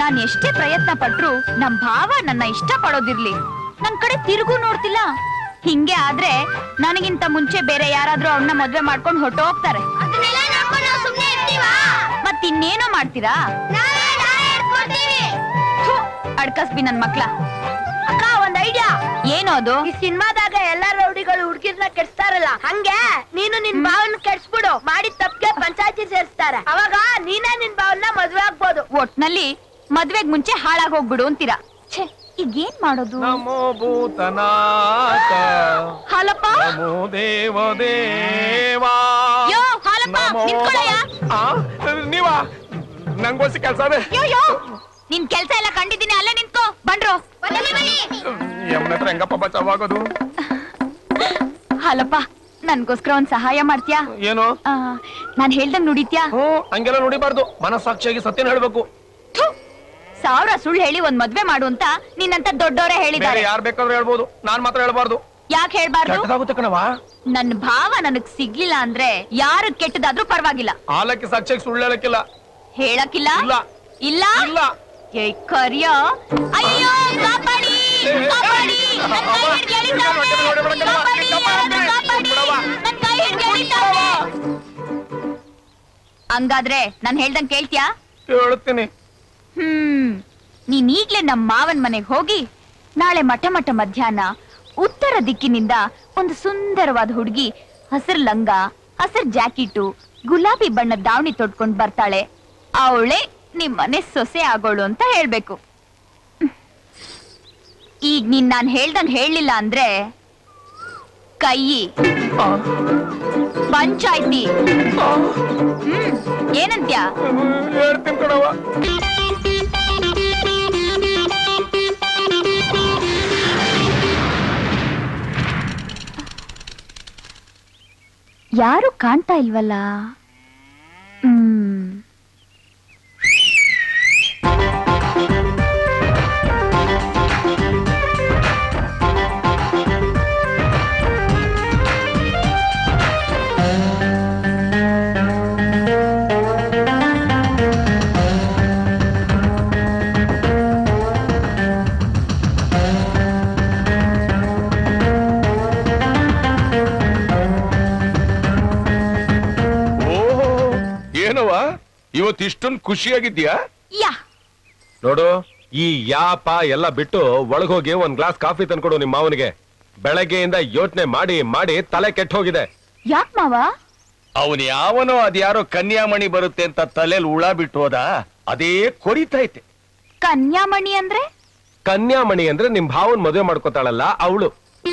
ನಾನ್ ಎಷ್ಟೇ ಪ್ರಯತ್ನ ಪಟ್ರು ನಮ್ ಭಾವ ನನ್ನ ಇಷ್ಟ ಪಡೋದಿರ್ಲಿ ನನ್ ಕಡೆ ತಿರುಗು ನೋಡ್ತಿಲ್ಲ ಹಿಂಗೆ ಆದ್ರೆ ನನಗಿಂತ ಮುಂಚೆ ಬೇರೆ ಯಾರಾದ್ರೂ ಅವ್ರನ್ನ ಮದ್ವೆ ಮಾಡ್ಕೊಂಡು ಹೊಟ್ಟೋಗ್ತಾರೆ ಅದನ್ನೆಲ್ಲ ನೋಡ್ಕೊಂಡು ನಾವು ಸುಮ್ನೆ ಇರ್ತೀವಾ ಮತ್ತಿನ್ನೇನೋ ಮಾಡ್ತೀರಾ ನಾವೇ ನಾವೇ ಇಟ್ಕೊಡ್ತೀವಿ ಥು, ಅಡ್ಕಸ್ಬಿ ನನ್ ಮಕ್ಳ ಅಕ್ಕ ಒಂದ್ ಐಡಿಯಾ ಏನೋ ಅದು ಈ ಸಿನಿಮಾದಾಗ ಎಲ್ಲಾ ರೌಡಿಗಳು ಹುಡುಗಿರ್ನ ಕೆಡ್ಸ್ತಾರಲ್ಲ ಹಂಗೆ ನೀನು ನಿನ್ ಭಾವನ ಕೆಡ್ಸ್ಬಿಡು ಮಾಡಿದ ತಪ್ಪಿಗೆ ಪಂಚಾಯತಿ ಸೇರಿಸ್ತಾರೆ ಅವಾಗ ನೀನೇ ನಿನ್ ಭಾವನ ಮದ್ವೆ ಆಗ್ಬೋದು ಒಟ್ನಲ್ಲಿ ಮದ್ವೆಗ್ ಮುಂಚೆ ಹಾಳಾಗ್ ಹೋಗ್ಬಿಡು ಅಂತೀರಾ ಛೇ ಈಗೇನ್ ಮಾಡೋದು ನಮೋ ಭೂತನಾಥ ಹಾಲಪ್ಪ ನಮೋ ದೇವ ದೇವಾ ಯೋ ಹಾಲಪ್ಪ ನಿಂತ್ಕೊಳ್ಳಯ್ಯ ಆ, ನೀವಾ ನಂಗೋಸಿ ಕೆಲ್ಸ ಅದೇ ಯೋ ಯೋ ನಿನ್ ಕೆಲ್ಸ ಎಲ್ಲ ಕಂಡಿದ್ದೀನಿ ಅಲ್ಲೇ ನಿಂತ್ಕೋ ಬಂಡ್ರು ಯಮನ ಹತ್ರ ಹೆಂಗಪ್ಪ ಬಚಾವಾಗೋದು ಹಾಲಪ್ಪ ನನ್ಗೋಸ್ಕರ ಒಂದ್ ಸಹಾಯ ಮಾಡ್ತ್ಯಾ ಏನು ಆ, ನಾನ್ ಹೇಳ್ದಂಗ್ ನುಡಿತ್ಯಾ ಹ್ಮ್ ಹಂಗೆಲ್ಲ ನೋಡಿಬಾರ್ದು ಮನಸ್ಸಾಕ್ಷಿಯಾಗಿ ಸತ್ಯನ ಹೇಳ್ಬೇಕು ಥು, ಸಾವಿರ ಸುಳ್ಳು ಹೇಳಿ ಒಂದ್ ಮದ್ವೆ ಮಾಡು ಅಂತ ನಿನ್ನಂತ ದೊಡ್ಡವರೇ ಬೇರೆ ಹೇಳಿದ್ದಾರೆ ಯಾರ್ ಬೇಕಾದ್ರೂ ಹೇಳ್ಬೋದು ನಾನ್ ಮಾತ್ರ ಹೇಳ್ಬಾರ್ದು ಯಾಕೆ ಹೇಳ್ಬಾರ್ದು ಕೆಟ್ಟದಾಗುತ್ತೆ ಕಣವಾ ನನ್ ಭಾವ ನನಗ್ ಸಿಗ್ಲಿಲ್ಲ ಅಂದ್ರೆ ಯಾರು ಕೆಟ್ಟದಾದ್ರೂ ಪರವಾಗಿಲ್ಲ ಆಲಕ್ಕೆ ಸಾಕ್ಷಿಯಾಗಿ ಸುಳ್ಳು ಹೇಳಕ್ಕಿಲ್ಲ ಹೇಳಕ್ಕಿಲ್ಲ ಇಲ್ಲ. ಇಲ್ಲ ಇಲ್ಲ ಏ ಕರಿಯ ಅಯ್ಯೋ ಕಾಪಾಡಿ ಕಾಪಾಡಿ ನನ್ ಕೈ ಹಿಡ್ದ್ ಎಳಿತಾವ್ನೆ. ಕಾಪಾಡಿ, ಯಾರಾದ್ರೂ ಕಾಪಾಡಿ. ನನ್ ಕೈ ಹಿಡ್ದ್ ಎಳಿತಾವ್ನೆ. ಹಂಗಾದ್ರೆ ನಾನ್ ಹೇಳ್ದಂಗ್ ಕೇಳ್ತ್ಯಾ ಹೇಳ್ತೀನಿ ಹ್ಮ್ ನೀನ್ ಈಗ್ಲೇ ನಮ್ ಮಾವನ್ ಮನೆಗ್ ಹೋಗಿ ನಾಳೆ ಮಠ ಮಠ ಮಧ್ಯಾಹ್ನ ಉತ್ತರ ದಿಕ್ಕಿನಿಂದ ಒಂದು ಸುಂದರವಾದ ಹುಡುಗಿ ಹಸಿರು ಲಂಗ ಹಸಿರು ಜಾಕೆಟು ಗುಲಾಬಿ ಬಣ್ಣದ ದಾವಣಿ ತೊಟ್ಕೊಂಡ್ ಬರ್ತಾಳೆ ಅವಳೆ ನಿಮ್ ಮನೆ ಸೊಸೆ ಆಗೋಳು ಅಂತ ಹೇಳ್ಬೇಕು ಹ್ಮ್. ಈಗ ನೀನ್ ನಾನ್ ಹೇಳ್ದಂಗ್ ಹೇಳಿಲ್ಲ ಅಂದ್ರೆ ಕೈ ಪಂಚಾಯ್ತಿ ಹ್ಮ್ ಏನಂತ್ಯಾ ಹೇಳ್ತೀನಿ ಕಣವ ಯಾರು ಕಾಣ್ತಾ ಇಲ್ವಲ್ಲ ಹ್ಮ್ ಓಹೋ ಏನವ ಇವತ್ ಇಷ್ಟೊಂದು ಖುಷಿಯಾಗಿದ್ಯಾ ಯಾ ನೋಡು ಈ ಯಾಪ ಎಲ್ಲ ಬಿಟ್ಟು ಒಳಗೋಗಿ ಒಂದ್ ಗ್ಲಾಸ್ ಕಾಫಿ ತಂದ್ಕೊಡು ನಿಮ್ ಮಾವನಿಗೆ ಬೆಳಗ್ಗೆಯಿಂದ ಯೋಚನೆ ಮಾಡಿ ಮಾಡಿ ತಲೆ ಕೆಟ್ಟ ಹೋಗಿದೆ ಯಾಕ್ ಮಾವ ಅವನ್ ಯಾವನೋ ಅದ್ಯಾರೋ ಕನ್ಯಾಮಣಿ ಬರುತ್ತೆ ಅಂತ ತಲೆಲ್ ಹುಳ ಬಿಟ್ಟು ಹೋದ ಅದೇ ಕೊರಿತೈತೆ ಕನ್ಯಾಮಣಿ ಅಂದ್ರೆ ಕನ್ಯಾಮಣಿ ಅಂದ್ರೆ ನಿಮ್ ಭಾವನ್ ಮದುವೆ ಮಾಡ್ಕೋತಾಳಲ್ಲ ಅವಳು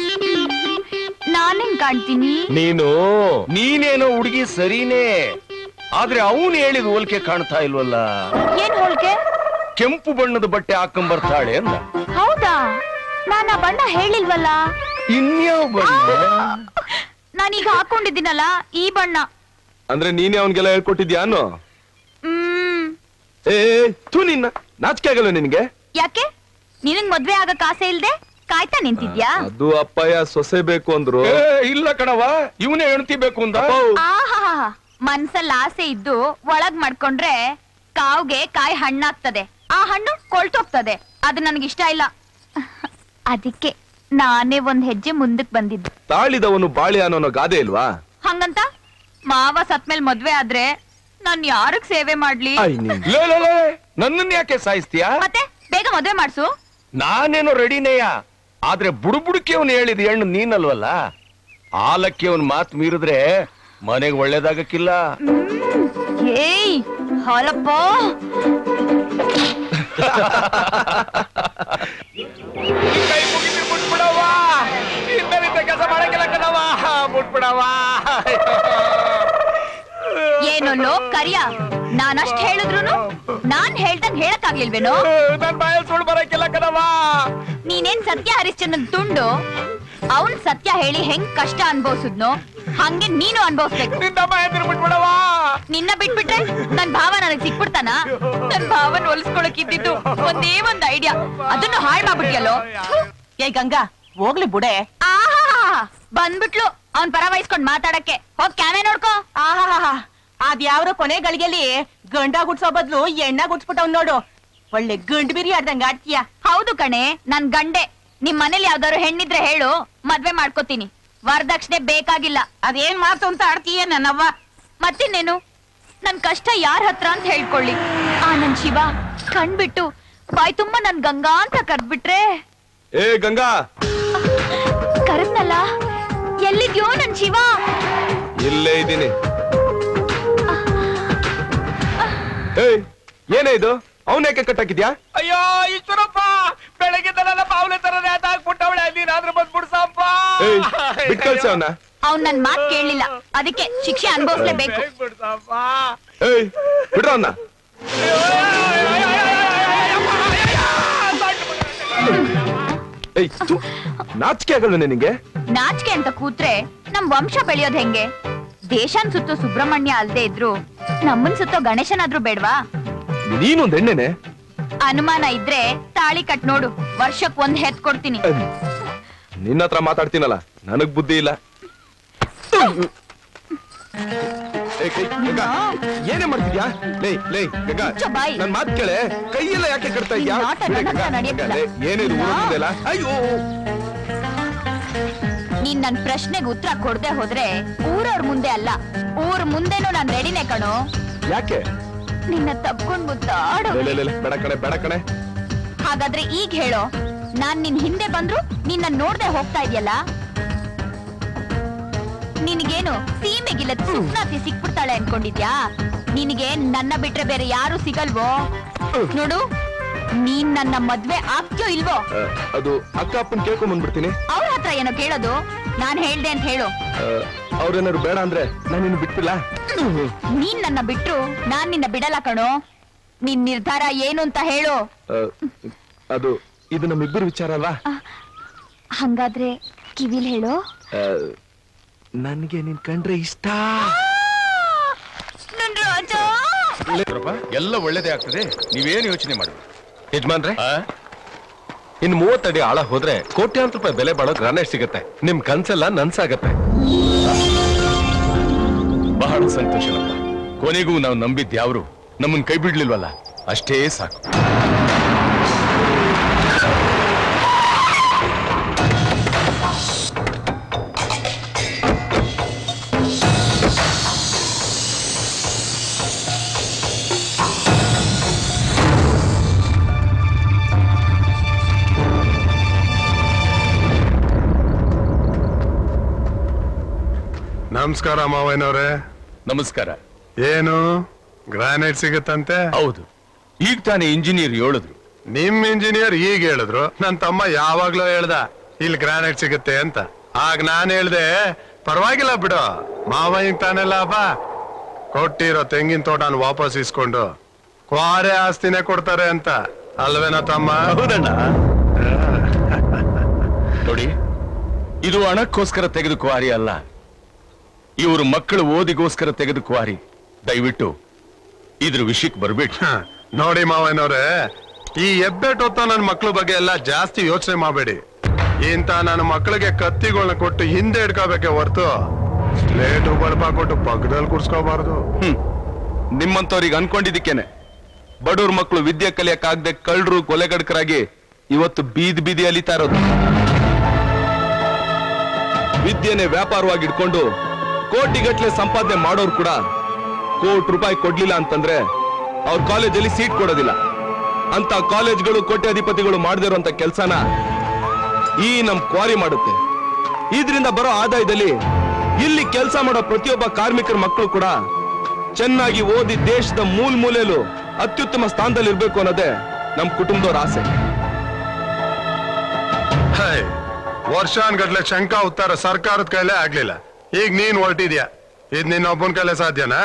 ನಾನೇನ್ ಕಾಣ್ತೀನಿ ನೀನು ನೀನೇನೋ ಹುಡುಗಿ ಸರಿನೇ ಆದ್ರೆ ಅವನು ಹೇಳಿದ ಹೋಲಿಕೆ ಕಾಣ್ತಾ ಇಲ್ವಲ್ಲ ಏನ್ ಹೋಳ್ಗೆ ಕೆಂಪು ಬಣ್ಣದ ಬಟ್ಟೆ ಹಾಕೊಂಡ್ ಅಂದ ಹೌದಾ ನಾನ್ ಆ ಬಣ್ಣ ಹೇಳಿಲ್ವಲ್ಲ ಇನ್ಯಾವ ಬಣ್ಣ ನಾನೀಗ ಹಾಕೊಂಡಿದ್ದೀನಲ್ಲ ಈ ಬಣ್ಣ ಅಂದ್ರೆ ನೀನೇ ಅವನ್ಗೆಲ್ಲ ಹೇಳ್ಕೊಟ್ಟಿದ್ಯಾ ಅನ್ನೋ ಹ್ಮ್ ಏ ಥೂ ನಿನ್ನ ನಾಚಿಕೆ ಆಗಲ್ಲ ನಿನ್ಗೆ ಯಾಕೆ ನಿನಗ್ ಮದ್ವೆ ಆಗಕ್ ಆಸೆ ಇಲ್ದೆ ಕಾಯ್ತಾ ನಿಂತಿದ್ಯಾ ಅದು ಅಪ್ಪಯ್ಯ ಸೊಸೆ ಬೇಕು ಅಂದ್ರು ಏ, ಇಲ್ಲ ಕಣವ ಇವನೇ ಹೆಣ್ತಿ ಬೇಕು ಅಂದ ಆಹಾ ಮನ್ಸಲ್ಲಿ ಆಸೆ ಇದ್ದು ಒಳಗ್ ಮಾಡ್ಕೊಂಡ್ರೆ ಕಾವ್ಗೆ ಕಾಯಿ ಹಣ್ಣಾಗ್ತದೆ ಆ ಹಣ್ಣು ಕೊಳ್ತೋಗ್ತದೆ ಅದು ನನಗಿಷ್ಟ ಇಲ್ಲ ಅದಕ್ಕೆ ನಾನೇ ಒಂದ್ ಹೆಜ್ಜೆ ಮುಂದಕ್ ಬಂದಿದ್ದು ತಾಳಿದವನು ಬಾಳಿ ಅನ್ನೋ ಗಾದೆ ಇಲ್ವಾ ಹಂಗಂತ ಮಾವ ಸತ್ಮೇಲ್ ಮದ್ವೆ ಆದ್ರೆ ನಾನ್ ಯಾರಿಗ್ ಸೇವೆ ಮಾಡ್ಲಿ ಐ ನೀನ್ ಲೇ, ಲೇ, ಲೇ, ನನ್ನನ್ ಯಾಕೆ ಸಾಯಿಸ್ತೀಯಾ ಮತ್ತೆ ಬೇಗ ಮದ್ವೆ ಮಾಡ್ಸು ನಾನೇನೋ ರೆಡಿನೇಯ ಆದ್ರೆ ಬುಡುಬುಡುಕಿ ಅವನು ಹೇಳಿದ ಹೆಣ್ಣು ನೀನಲ್ವಲ್ಲ ಆಲಕ್ಕೆ ಅವನ್ ಮಾತ್ ಮೀರಿದ್ರೆ ಮನೆಗೆ ಒಳ್ಳೇದಾಗಕ್ಕಿಲ್ಲ ಏಯ್ ಹಾಲಪ್ಪ ಕೈ ಮುಗಿದು ಮುಟ್ಬಿಡವ್ವ ಇನ್ನರಿಂದ ಕೆಲಸ ಮಾಡಕ್ಕಿಲ್ಲ ಕಣವ್ವ ಮುಟ್ಬಿಡವ್ವ ಏನು ಲೋ ಕರಿಯ ನಾನಷ್ಟ್ ಹೇಳಿದ್ರುನು ನಾನ್ ಹೇಳ್ದಂಗ್ ಹೇಳಕ್ಕಾಗ್ಲಿಲ್ವೇನೋ ನನ್ ಬಾಯಲ್ಲಿ ಸುಳ್ಳು ಬರಕ್ಕಿಲ್ಲ ಕಣವ್ವ ನೀನೇನ್ ಸತ್ಯ ಹರಿಶ್ಚಂದ್ರನ್ ತುಂಡು ಅವನ್ ಸತ್ಯ ಹೇಳಿ ಹೆಂಗ್ ಕಷ್ಟ ಅನ್ಭವ್ಸುದ್ನೋ ಹಂಗೆ ನೀನು ಅನ್ಭವಿಸ್ಬೇಕು ನಿನ್ನ ಬಾಯ ಬಿಟ್ಬಿಡವ್ವ ನಿನ್ನ ಬಿಟ್ಬಿಟ್ರೆ ನನ್ ಭಾವ ನನಗ್ ಸಿಕ್ಬಿಡ್ತಾನ ನನ್ ಭಾವನ್ ಹೊಲಿಸ್ಕೊಳಕ್ ಇದ್ದಿದ್ದು ಒಂದೇ ಒಂದ್ ಐಡಿಯಾ ಅದನ್ನು ಹಾಳ್ ಮಾಡ್ಬಿಟ್ಯಲ್ಲೋ ಏ ಗಂಗಾ ಹೋಗ್ಲಿ ಬುಡೆ ಆಹಾ ಬಂದ್ಬಿಟ್ಲು ಅವ್ನ್ ಪರ ವಹಿಸ್ಕೊಂಡ್ ಮಾತಾಡಕ್ಕೆ ಹೋಗ್ ಕ್ಯಾಮೆ ನೋಡ್ಕೋ ಆಹಾ ಅದ್ಯಾವ್ರ ಕೊನೆ ಗಳಿಗೆಲಿ ಗಂಡ ಗುಡ್ಸೋ ಬದ್ಲು ಎಣ್ಣ ಗುಡ್ಸ್ಬಿಟ್ಟವ್ ನೋಡು ಒಳ್ಳೆ ಗಂಡು ಬಿರಿ ಆಡ್ದಂಗ ಆಡ್ತೀಯ ಹೌದು ಕಣೆ ನನ್ ಗಂಡೆ ನಿಮ್ ಮನೇಲಿ ಯಾವ್ದಾದ್ರು ಹೆಣ್ಣಿದ್ರೆ ಹೇಳು ಮದ್ವೆ ಮಾಡ್ಕೋತೀನಿ ವರದಕ್ಷಿಣೆ ಬೇಕಾಗಿಲ್ಲ ಅದೇನ್ ಮಾತು ಅಂತ ಆಡ್ತೀಯ ನನ್ನವ್ವ ಮತ್ತಿನ್ನೇನು ನನ್ ಕಷ್ಟ ಯಾರ್ ಹತ್ರ ಅಂತ ಹೇಳ್ಕೊಳ್ಳಿ ಆ ನನ್ ಶಿವ ಕಣ್ಬಿಟ್ಟು ಬಾಯ್ ತುಂಬಾ ನನ್ ಗಂಗಾ ಅಂತ ಕರ್ದ್ಬಿಟ್ರೆ ಏ ಗಂಗಾ ಕರೆದ್ನಲ್ಲ ಎಲ್ಲಿದ್ಯೋ ನನ್ ಶಿವ ಇಲ್ಲೇ ಇದ್ದೀನಿ ಏಯ್ ಏನೇ ಇದು ಅವನೇಕೆ ಕಟ್ಟಾಕಿದ್ಯಾ ಅಯ್ಯೋ ಈಶ್ವರಪ್ಪ ಬೆಳಗ್ಗೆ ನನ್ನ ಪಾವಲೆ ತರ ನೇತಾಕ್ಬಿಟ್ಟವಳೆ ನೀನಾದ್ರೂ ಬಂದ್ಬಿಡ್ಸಪ್ಪ ಏಯ್ ಬಿಟ್ ಕಳ್ಸ ಅವನ ಅವ್ನ್ ನನ್ ಮಾತ್ ಕೇಳಲಿಲ್ಲ ಅದಕ್ಕೆ ಶಿಕ್ಷೆ ಅನುಭವಿಸ್ಲೇಬೇಕು ಬಿಡ್ಸಪ್ಪ ಏಯ್ ಬಿಡ್ರ ಅವನ್ನ ಏಯ್ ಥು, ನಾಚಿಕೆ ಆಗಲ್ವ ನಿನಗೆ ನಾಚಿಕೆ ಅಂತ ಕೂತ್ರೆ ನಮ್ ವಂಶ ಬೆಳೆಯೋದ್ ಹೆಂಗೆ ದೇಶನ್ ಸುತ್ತೋ ಸುಬ್ರಹ್ಮಣ್ಯ ಅಲ್ದೇ ಇದ್ರು ನಮ್ಮನ್ ಸುತ್ತೋ ಗಣೇಶನಾದ್ರೂ ಬೇಡ್ವಾ ನೀನೊಂದ್ ಎಣ್ಣೆನೆ ಅನುಮಾನ ಇದ್ರೆ ತಾಳಿ ಕಟ್ ನೋಡು ವರ್ಷಕ್ ಒಂದ್ ಹೆತ್ ಕೊಡ್ತೀನಿ ನಿನ್ನ ಹತ್ರ ಮಾತಾಡ್ತೀನಲ್ಲ ನನಗ್ ಬುದ್ಧಿ ಇಲ್ಲ ಏ, ಕೈ, ಗಂಗಾ, ಏನೇ ಮಾಡ್ತಿದ್ಯಾ ಲೇ ಲೇ ಗಂಗಾ ಮುಚ್ಚು ಬಾಯಿ. ನನ್ ಮಾತ್ ಕೇಳೆ ಕೈಯೆಲ್ಲ ಯಾಕೆ ಕಟ್ತಾ ಇದ್ಯಾ ನಿನ್ ಆಟ ಬಿಡೆ ನನ್ನ ಗಂಗಾ, ಹತ್ರ ನಡೆಯಕ್ಕಿಲ್ಲ. ಗಂಗಾ, ಲೇ, ಏನಿದು ಊರ ಮುಂದೆ ಎಲ್ಲ? ಅಯ್ಯೋ ನೀನ್ ನನ್ ಪ್ರಶ್ನೆಗೆ ಉತ್ತರ ಕೊಡದೆ ಹೋದ್ರೆ ಊರವ್ರ ಮುಂದೆ ಅಲ್ಲ ಊರ್ ಮುಂದೆನೂ ನಾನ್ ರೆಡಿನೇ ಕಣೋ ಯಾಕೆ ನಿನ್ನ ತಪ್ಕೊಂಡ್ ಮುದ್ದಾಡೋ ಲೇ, ಲೇ, ಲೇ, ಲೇ, ಬೇಡ ಕಣೆ ಬೇಡ ಕಣೆ ಹಾಗಾದ್ರೆ ಈಗ ಹೇಳೋ ನಾನ್ ನಿನ್ ಹಿಂದೆ ಬಂದ್ರು ನಿನ್ನ ನೋಡ್ದೆ ಹೋಗ್ತಾ ಇದೆಯಲ್ಲ ನಿನಗೇನು ಸೀಮೆಗಿಲ್ಲ ಸುಪ್ನಾತಿ ಸಿಕ್ಬಿಡ್ತಾಳೆ ಅನ್ಕೊಂಡಿದ್ಯಾ ನಿನಗೆ ನನ್ನ ಬಿಟ್ರೆ ಬೇರೆ ಯಾರು ಸಿಗಲ್ವೋ ನೋಡು ನೀನ್ ನನ್ನ ಮದ್ವೆ ಆಗ್ತೀಯೋ ಇಲ್ವೋ ಆ, ಅದು ಅಕ್ಕ ಅಪ್ಪನ್ ಕೇಳ್ಕೊಂಡ್ ಬಂದ್ಬಿಡ್ತೀನಿ ಅವ್ರ ಹತ್ರ ಏನೋ ಕೇಳೋದು ನಾನ್ ಹೇಳ್ದೆ ಅಂತ ಹೇಳು ಆ, ಅವ್ರೇನಾದ್ರು ಬೇಡ ಅಂದ್ರೆ ನಾನು ಇನ್ನು ಬಿಟ್ಟಿಲ್ಲ ನೀನ್ ನನ್ನ ಬಿಟ್ರು ನಾನ್ ನಿನ್ನ ಬಿಡಲ್ಲ ಕಣೋ ನಿನ್ ನಿರ್ಧಾರ ಏನು ಅಂತ ಹೇಳು ಆ, ಅದು ಇದು ನಮ್ಮಿಬ್ಬರು ವಿಚಾರ ಅಲ್ವಾ ಹಂಗಾದ್ರೆ ಕಿವಿಲ್ ಹೇಳು ಆ, ನನ್ಗೆ ನಿನ್ ಕಂಡ್ರೆ ಇಷ್ಟ ನನ್ ರಾಜ ಎಲ್ಲ ಒಳ್ಳೇದೇ ಆಗ್ತದೆ ನೀವೇನು ಯೋಚನೆ ಮಾಡಿ ಯಜಮಾನ್ರೆ ಇನ್ ಮೂವತ್ತಡಿ ಆಳ ಹೋದ್ರೆ ಕೋಟ್ಯಾಂತರ ರೂಪಾಯಿ ಬೆಲೆ ಬಾಳೋ ಗ್ರಾನೈಟ್ ಸಿಗತ್ತೆ ನಿಮ್ ಕನ್ಸೆಲ್ಲ ನನ್ಸಾಗತ್ತೆ ಬಹಳ ಸಂತೋಷನಪ್ಪ ಕೊನೆಗೂ ನಾವು ನಂಬಿದ್ದ ಯಾವ್ರು ನಮ್ಮನ್ ಕೈ ಬಿಡ್ಲಿಲ್ವಲ್ಲ ಅಷ್ಟೇ ಸಾಕು ನಮಸ್ಕಾರ ಮಾವಯ್ಯನವ್ರೆ ನಮಸ್ಕಾರ ಏನು ಗ್ರಾನೈಟ್ ಸಿಗುತ್ತಂತೆ ಹೌದು ಈಗ ತಾನೇ ಇಂಜಿನಿಯರ್ ಹೇಳಿದ್ರು ನಿಮ್ ಇಂಜಿನಿಯರ್ ಈಗ ಹೇಳಿದ್ರು ನನ್ ತಮ್ಮ ಯಾವಾಗ್ಲೂ ಹೇಳ್ದ ಇಲ್ಲಿ ಗ್ರಾನೈಟ್ ಸಿಗುತ್ತೆ ಅಂತ ಆಗ ನಾನ್ ಹೇಳ್ದೆ ಪರವಾಗಿಲ್ಲ ಬಿಡು ಮಾವಯ್ಯಂಗ್ ತಾನೇ ಲಾಭ ಕೊಟ್ಟಿರೋ ತೆಂಗಿನ ತೋಟನ ವಾಪಸ್ ಇಸ್ಕೊಂಡು ಕ್ವಾರೆ ಆಸ್ತಿನೇ ಕೊಡ್ತಾರೆ ಅಂತ ಅಲ್ವೇನೋ ತಮ್ಮ ಹೌದಣ್ಣ ನೋಡಿ ಇದು ಹಣಕ್ಕೋಸ್ಕರ ತೆಗೆದು ಕ್ವಾರಿ ಅಲ್ಲ ಇವರು ಮಕ್ಕಳು ಓದಿಗೋಸ್ಕರ ತೆಗೆದು ಕ್ವಾರಿ ದಯವಿಟ್ಟು ಇದ್ರ ವಿಷಯಕ್ಕೆ ಬರ್ಬೇಡಿ ಹ, ನೋಡಿ ಮಾವಯ್ಯನವ್ರೆ ಈ ಎಬ್ಬೆಟೊತ್ತ ನನ್ನ ಮಕ್ಳ ಬಗ್ಗೆ ಎಲ್ಲ ಜಾಸ್ತಿ ಯೋಚನೆ ಮಾಡಬೇಡಿ ಇಂತ ನನ್ನ ಮಕ್ಕಳಿಗೆ ಕತ್ತಿಗಳನ್ನ ಕೊಟ್ಟು ಹಿಂದೆ ಇಡ್ಕೋಬೇಕೆ ಹೊರ್ತು ಸ್ಲೇಟು ಬಳಪ ಕೊಟ್ಟು ಪಕ್ಕದಲ್ಲಿ ಕುಡ್ಸ್ಕೋಬಾರ್ದು ಹ್ಮ್ ನಿಮ್ಮಂತವ್ರಿಗೆ ಅನ್ಕೊಂಡಿದ್ದಕ್ಕೇನೆ ಬಡವ್ರ ಮಕ್ಕಳು ವಿದ್ಯೆ ಕಲಿಯಕ್ಕಾಗದೆ ಕಳ್ಳರು ಕೊಲೆಗಡಕರಾಗಿ ಇವತ್ತು ಬೀದಿ ಬೀದಿ ಅಲಿತಾ ಇರೋದು ವಿದ್ಯೆನೆ ವ್ಯಾಪಾರವಾಗಿ ಇಟ್ಕೊಂಡು ಕೋಟಿಗಟ್ಲೆ ಸಂಪಾದನೆ ಮಾಡೋರು ಕೂಡ ಕೋಟಿ ರೂಪಾಯಿ ಕೊಡ್ಲಿಲ್ಲ ಅಂತಂದ್ರೆ ಅವ್ರ ಕಾಲೇಜಲ್ಲಿ ಸೀಟ್ ಕೊಡೋದಿಲ್ಲ ಅಂತ ಕಾಲೇಜ್ಗಳು ಕೋಟ್ಯಾಧಿಪತಿಗಳು ಮಾಡದಿರುವಂತ ಕೆಲಸನ ಈ ನಮ್ ಕ್ವಾರಿ ಮಾಡುತ್ತೆ ಇದರಿಂದ ಬರೋ ಆದಾಯದಲ್ಲಿ ಇಲ್ಲಿ ಕೆಲಸ ಮಾಡೋ ಪ್ರತಿಯೊಬ್ಬ ಕಾರ್ಮಿಕರ ಮಕ್ಕಳು ಕೂಡ ಚೆನ್ನಾಗಿ ಓದಿ ದೇಶದ ಮೂಲ ಮೂಲೆಯಲ್ಲೂ ಅತ್ಯುತ್ತಮ ಸ್ಥಾನದಲ್ಲಿ ಇರ್ಬೇಕು ಅನ್ನೋದೇ ನಮ್ ಕುಟುಂಬದವ್ರ ಆಸೆ ಹೈ ವರ್ಷಾನ್ಗಟ್ಲೆ ಶಂಕ ಉತ್ತರ ಸರ್ಕಾರದ ಕೈಲೇ ಆಗ್ಲಿಲ್ಲ ಈಗ ನೀನ್ ಹೊರಟಿದ್ಯಾ ಇದ್ ನಿನ್ನ ಒಬ್ಬನ ಕೈಲೇ ಸಾಧ್ಯನಾ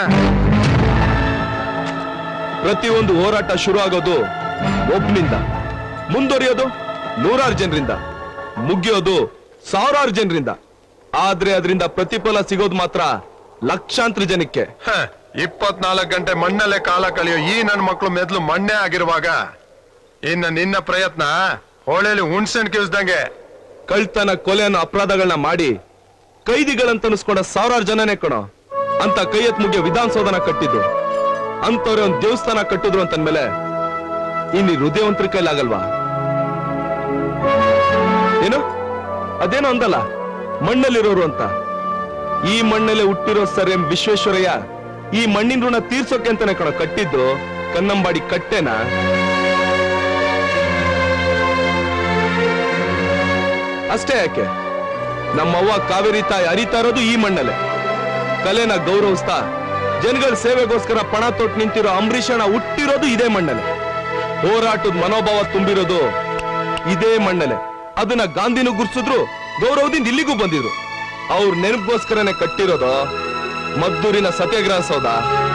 ಪ್ರತಿಯೊಂದು ಹೋರಾಟ ಶುರು ಆಗೋದು ಒಬ್ನಿಂದ ಮುಂದುವರಿಯೋದು ನೂರಾರು ಜನರಿಂದ ಮುಗಿಯೋದು ಸಾವಿರಾರು ಜನರಿಂದ ಆದ್ರೆ ಅದರಿಂದ ಪ್ರತಿಫಲ ಸಿಗೋದು ಮಾತ್ರ ಲಕ್ಷಾಂತರ ಜನಕ್ಕೆ ಹ, ಇಪ್ಪತ್ನಾಲ್ಕು ಗಂಟೆ ಮಣ್ಣಲ್ಲೇ ಕಾಲ ಕಳೆಯೋ ಈ ನನ್ನ ಮಕ್ಕಳು ಮೆದ್ಲು ಮಣ್ಣೆ ಆಗಿರುವಾಗ ಇನ್ನ ನಿನ್ನ ಪ್ರಯತ್ನ ಹೊಳೆಲಿ ಹುಣ್ಸೆನ್ ಕಿವಿಸ್ದಂಗೆ ಕಳ್ತನ ಕೊಲೆ ಅನ್ನೋ ಅಪರಾಧಗಳನ್ನ ಮಾಡಿ ಕೈದಿಗಳಂತ ಅನಿಸ್ಕೊಂಡ ಸಾವಿರಾರು ಜನನೇ ಕಣೋ ಅಂತ ಕೈ ಎತ್ ಮುಗಿಯೋ ವಿಧಾನಸೌಧನ ಕಟ್ಟಿದ್ದು ಅಂತವ್ರೆ ಒಂದ್ ದೇವಸ್ಥಾನ ಕಟ್ಟಿದ್ರು ಅಂತಂದ್ಮೇಲೆ ಇನ್ನು ಹೃದಯವಂತರ ಕೈಲಾಗಲ್ವಾ ಏನು ಅದೇನೋ ಅಂದಲ್ಲ ಮಣ್ಣಲ್ಲಿರೋರು ಅಂತ ಈ ಮಣ್ಣಲ್ಲೇ ಹುಟ್ಟಿರೋ ಸರ್ ಎಂ ವಿಶ್ವೇಶ್ವರಯ್ಯ ಈ ಮಣ್ಣಿನ ಋಣ ತೀರ್ಸೋಕೆ ಅಂತಾನೆ ಕಣ ಕಟ್ಟಿದ್ದು ಕನ್ನಂಬಾಡಿ ಕಟ್ಟೆನಾ ಅಷ್ಟೇ ಯಾಕೆ ನಮ್ಮವ್ವ ಕಾವೇರಿ ತಾಯಿ ಅರಿತಾ ಇರೋದು ಈ ಮಣ್ಣಲ್ಲೇ ಕಲೆನ ಗೌರವಿಸ್ತಾ ಜನಗಳ ಸೇವೆಗೋಸ್ಕರ ಪಣ ತೊಟ್ಟು ನಿಂತಿರೋ ಅಂಬರೀಷಣ ಹುಟ್ಟಿರೋದು ಇದೇ ಮಣ್ಣಲ್ಲೇ ಹೋರಾಟದ ಮನೋಭಾವ ತುಂಬಿರೋದು ಇದೇ ಮಣ್ಣಲ್ಲೇ ಅದನ್ನ ಗಾಂಧಿನೂ ಗುರ್ಸಿದ್ರು ಗೌರವದಿಂದ ಇಲ್ಲಿಗೂ ಬಂದಿದ್ರು ಅವ್ರ ನೆನಪಿಗೋಸ್ಕರನೇ ಕಟ್ಟಿರೋದು ಮದ್ದೂರಿನ ಸತ್ಯಾಗ್ರಹ ಸೌಧ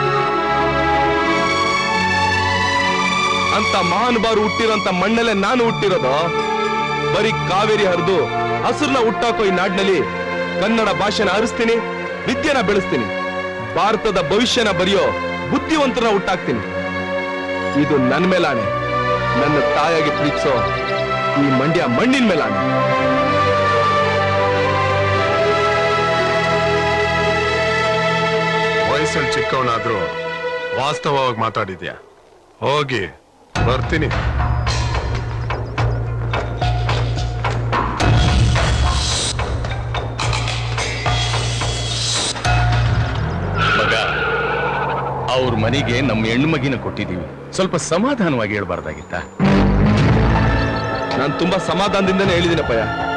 ಅಂತ ಮಹಾನುಭಾವರು ಹುಟ್ಟಿರೋಂತ ಮಣ್ಣಲ್ಲೇ ನಾನು ಹುಟ್ಟಿರೋದು ಬರೀ ಕಾವೇರಿ ಹರಿದು ಹಸುರ್ನ ಹುಟ್ಟಾಕೋ ಈ ನಾಡಿನಲ್ಲಿ ಕನ್ನಡ ಭಾಷೆನ ಹರಿಸ್ತೀನಿ ವಿದ್ಯೆನ ಬೆಳೆಸ್ತೀನಿ ಭಾರತದ ಭವಿಷ್ಯನ ಬರೆಯೋ ಬುದ್ಧಿವಂತನ ಹುಟ್ಟಾಕ್ತೀನಿ ಇದು ನನ್ನ ಮೇಲಾಣೆ ನನ್ನ ತಾಯಾಗಿ ಪ್ರೀತಿಸೋ ಈ ಮಂಡ್ಯ ಮಣ್ಣಿನ ಮೇಲಾಣೆ ವಯಸ್ಸಲ್ಲಿ ಚಿಕ್ಕವನಾದ್ರೂ ವಾಸ್ತವವಾಗಿ ಮಾತಾಡಿದ್ಯಾ ಹೋಗಿ ಬರ್ತೀನಿ ಮಗ ಅವ್ರ ಮನೆಗೆ ನಮ್ಮ ಹೆಣ್ಣು ಮಗಿನ ಕೊಟ್ಟಿದೀವಿ ಸ್ವಲ್ಪ ಸಮಾಧಾನವಾಗಿ ಹೇಳ್ಬಾರ್ದಾಗಿತ್ತ ನಾನು ತುಂಬಾ ಸಮಾಧಾನದಿಂದನೇ ಹೇಳಿದ್ದೀನಪ್ಪಯ್ಯ